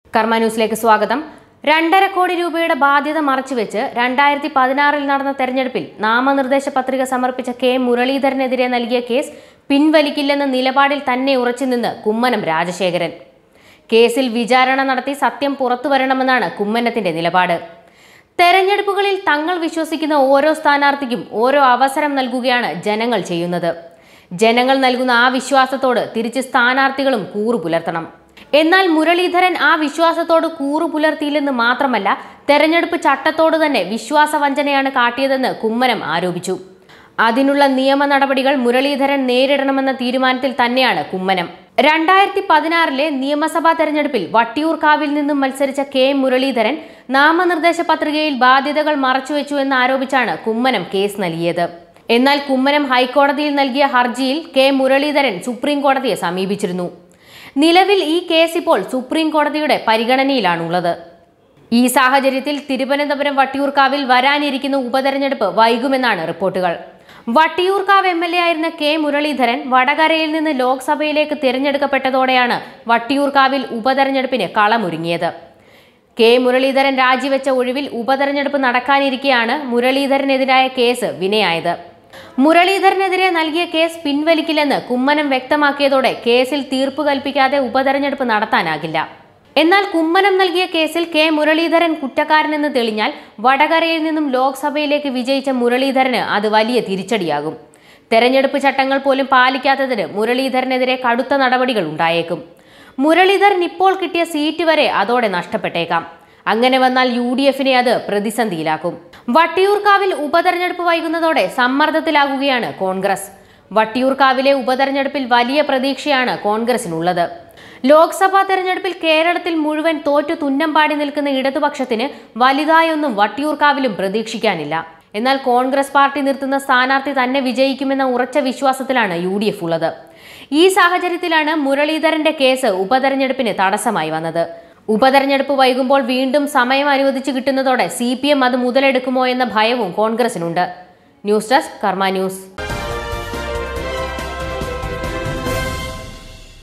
കർമ്മ ന്യൂസിലേക്ക് സ്വാഗതം രണ്ടര കോടി രൂപയുടെ ബാധ്യത മറച്ചുവെച്ച് രണ്ടായിരത്തി പതിനാറിൽ നടന്ന തെരഞ്ഞെടുപ്പിൽ നാമനിർദ്ദേശ പത്രിക സമർപ്പിച്ച കെ മുരളീധരനെതിരെ നൽകിയ കേസ് പിൻവലിക്കില്ലെന്ന നിലപാടിൽ തന്നെ ഉറച്ചുനിന്ന് കുമ്മനം രാജശേഖരൻ കേസിൽ വിചാരണ നടത്തി സത്യം പുറത്തുവരണമെന്നാണ് കുമ്മനത്തിന്റെ നിലപാട് തെരഞ്ഞെടുപ്പുകളിൽ തങ്ങൾ വിശ്വസിക്കുന്ന ഓരോ സ്ഥാനാർത്ഥിക്കും ഓരോ അവസരം നൽകുകയാണ് ജനങ്ങൾ ചെയ്യുന്നത് ജനങ്ങൾ നൽകുന്ന ആ വിശ്വാസത്തോട് തിരിച്ച് സ്ഥാനാർത്ഥികളും കൂറു പുലർത്തണം എന്നാൽ മുരളീധരൻ ആ വിശ്വാസത്തോട് കൂറു പുലർത്തിയില്ലെന്ന് മാത്രമല്ല തെരഞ്ഞെടുപ്പ് ചട്ടത്തോട് തന്നെ വിശ്വാസവഞ്ചനയാണ് കാട്ടിയതെന്ന് കുമ്മനം ആരോപിച്ചു അതിനുള്ള നിയമ നടപടികൾ മുരളീധരൻ നേരിടണമെന്ന തീരുമാനത്തിൽ തന്നെയാണ് കുമ്മനം രണ്ടായിരത്തി പതിനാറിലെ നിയമസഭാ തെരഞ്ഞെടുപ്പിൽ വട്ടിയൂർക്കാവിൽ നിന്നും മത്സരിച്ച കെ മുരളീധരൻ നാമനിർദ്ദേശ പത്രികയിൽ ബാധ്യതകൾ മറച്ചുവെച്ചു എന്ന് ആരോപിച്ചാണ് കുമ്മനം കേസ് നൽകിയത് എന്നാൽ കുമ്മനം ഹൈക്കോടതിയിൽ നൽകിയ ഹർജിയിൽ കെ മുരളീധരൻ സുപ്രീം കോടതിയെ സമീപിച്ചിരുന്നു നിലവിൽ ഈ കേസ് ഇപ്പോൾ സുപ്രീം കോടതിയുടെ പരിഗണനയിലാണുള്ളത് ഈ സാഹചര്യത്തിൽ തിരുവനന്തപുരം വട്ടിയൂർക്കാവിൽ വരാനിരിക്കുന്ന ഉപതെരഞ്ഞെടുപ്പ് വൈകുമെന്നാണ് റിപ്പോർട്ടുകൾ വട്ടിയൂർക്കാവ് എം എൽ എ ആയിരുന്ന കെ മുരളീധരൻ വടകരയിൽ നിന്ന് ലോക്സഭയിലേക്ക് തിരഞ്ഞെടുക്കപ്പെട്ടതോടെയാണ് വട്ടിയൂർക്കാവിൽ ഉപതെരഞ്ഞെടുപ്പിന് കളമൊരുങ്ങിയത് കെ മുരളീധരൻ രാജിവെച്ച ഒഴിവിൽ ഉപതെരഞ്ഞെടുപ്പ് നടക്കാനിരിക്കെയാണ് മുരളീധരനെതിരായ കേസ് വിനയായത് മുരളീധരനെതിരെ നൽകിയ കേസ് പിൻവലിക്കില്ലെന്ന് കുമ്മനം വ്യക്തമാക്കിയതോടെ കേസിൽ തീർപ്പ് കൽപ്പിക്കാതെ ഉപതെരഞ്ഞെടുപ്പ് നടത്താനാകില്ല എന്നാൽ കുമ്മനം നൽകിയ കേസിൽ കെ മുരളീധരൻ കുറ്റക്കാരനെന്ന് തെളിഞ്ഞാൽ വടകരയിൽ നിന്നും ലോക്സഭയിലേക്ക് വിജയിച്ച മുരളീധരന് അത് വലിയ തിരിച്ചടിയാകും തെരഞ്ഞെടുപ്പ് ചട്ടങ്ങൾ പോലും പാലിക്കാത്തതിന് മുരളീധരനെതിരെ കടുത്ത നടപടികൾ ഉണ്ടായേക്കും മുരളീധരൻ ഇപ്പോൾ കിട്ടിയ സീറ്റ് വരെ അതോടെ നഷ്ടപ്പെട്ടേക്കാം അങ്ങനെ വന്നാൽ യു ഡി എഫിനെ അത് പ്രതിസന്ധിയിലാക്കും വട്ടിയൂർക്കാവിൽ ഉപതെരഞ്ഞെടുപ്പ് വൈകുന്നതോടെ സമ്മർദ്ദത്തിലാകുകയാണ് കോൺഗ്രസ് വട്ടിയൂർക്കാവിലെ ഉപതെരഞ്ഞെടുപ്പിൽ വലിയ പ്രതീക്ഷയാണ് കോൺഗ്രസിനുള്ളത് ലോക്സഭാ തെരഞ്ഞെടുപ്പിൽ കേരളത്തിൽ മുഴുവൻ തോറ്റു തുന്നം പാടി നിൽക്കുന്ന ഇടതുപക്ഷത്തിന് വലുതായൊന്നും വട്ടിയൂർക്കാവിലും പ്രതീക്ഷിക്കാനില്ല എന്നാൽ കോൺഗ്രസ് പാർട്ടി നിർത്തുന്ന സ്ഥാനാർത്ഥി തന്നെ വിജയിക്കുമെന്ന ഉറച്ച വിശ്വാസത്തിലാണ് യു ഡി എഫ് ഉള്ളത് ഈ സാഹചര്യത്തിലാണ് മുരളീധരന്റെ കേസ് ഉപതെരഞ്ഞെടുപ്പിന് തടസ്സമായി വന്നത് ഉപതെരഞ്ഞെടുപ്പ് വൈകുമ്പോൾ വീണ്ടും സമയം അനുവദിച്ചു കിട്ടുന്നതോടെ സി പി എം അത് മുതലെടുക്കുമോ എന്ന ഭയവും കോൺഗ്രസിനുണ്ട് ന്യൂസ് ഡെസ്ക് കർമ്മ ന്യൂസ്